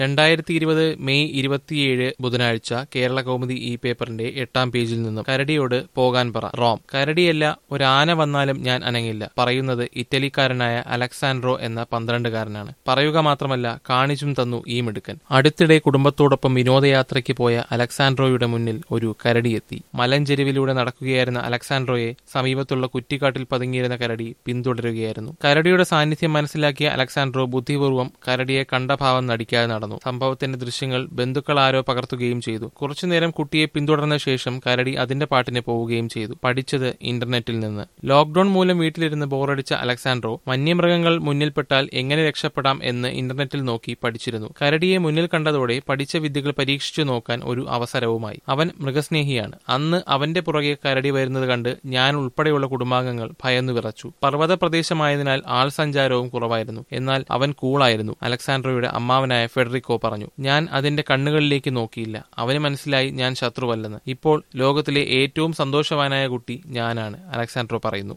രണ്ടായിരത്തി ഇരുപത് മെയ് ഇരുപത്തിയേഴ് ബുധനാഴ്ച കേരള കൗമുദി ഈ പേപ്പറിന്റെ എട്ടാം പേജിൽ നിന്നും കരടിയോട് പോകാൻ പറ റോം കരടിയല്ല ഒരാന വന്നാലും ഞാൻ അനങ്ങില്ല പറയുന്നത് ഇറ്റലിക്കാരനായ അലക്സാൻഡ്രോ എന്ന പന്ത്രണ്ടുകാരനാണ് പറയുക മാത്രമല്ല കാണിച്ചും തന്നു ഈ മിടുക്കൻ അടുത്തിടെ കുടുംബത്തോടൊപ്പം വിനോദയാത്രയ്ക്ക് പോയ അലക്സാൻഡ്രോയുടെ മുന്നിൽ ഒരു കരടിയെത്തി മലഞ്ചെരുവിലൂടെ നടക്കുകയായിരുന്ന അലക്സാൻഡ്രോയെ സമീപത്തുള്ള കുറ്റിക്കാട്ടിൽ പതുങ്ങിയിരുന്ന കരടി പിന്തുടരുകയായിരുന്നു കരടിയുടെ സാന്നിധ്യം മനസ്സിലാക്കിയ അലക്സാൻഡ്രോ ബുദ്ധിപൂർവ്വം കരടിയെ കണ്ട ഭാവം നടിക്കാതെ നടന്നു സംഭവത്തിന്റെ ദൃശ്യങ്ങൾ ബന്ധുക്കൾ ആരോ പകർത്തുകയും ചെയ്തു കുറച്ചുനേരം കുട്ടിയെ പിന്തുടർന്ന ശേഷം കരടി അതിന്റെ പാട്ടിന് പോവുകയും ചെയ്തു പഠിച്ചത് ഇന്റർനെറ്റിൽ നിന്ന് ലോക്ഡൌൺ മൂലം വീട്ടിലിരുന്ന് ബോറടിച്ച അലക്സാൻഡ്രോ വന്യമൃഗങ്ങൾ മുന്നിൽപ്പെട്ടാൽ എങ്ങനെ രക്ഷപ്പെടാം എന്ന് ഇന്റർനെറ്റിൽ നോക്കി പഠിച്ചിരുന്നു കരടിയെ മുന്നിൽ കണ്ടതോടെ പഠിച്ച വിദ്യകൾ പരീക്ഷിച്ചു നോക്കാൻ ഒരു അവസരവുമായി അവൻ മൃഗസ്നേഹിയാണ് അന്ന് അവന്റെ പുറകെ കരടി വരുന്നത് കണ്ട് ഞാൻ ഉൾപ്പെടെയുള്ള കുടുംബാംഗങ്ങൾ ഭയന്നു വിറച്ചു പർവ്വത പ്രദേശമായതിനാൽ ആൾ സഞ്ചാരവും കുറവായിരുന്നു എന്നാൽ അവൻ കൂളായിരുന്നു അലക്സാൻഡ്രോയുടെ അമ്മാവനായ ഫെഡറിക്കോ പറഞ്ഞു ഞാൻ അതിന്റെ കണ്ണുകളിലേക്ക് നോക്കിയില്ല അവന് മനസ്സിലായി ഞാൻ ശത്രുവല്ലെന്ന് ഇപ്പോൾ ലോകത്തിലെ ഏറ്റവും സന്തോഷവാനായ കുട്ടി ഞാനാണ് അലക്സാൻഡ്രോ പറയുന്നു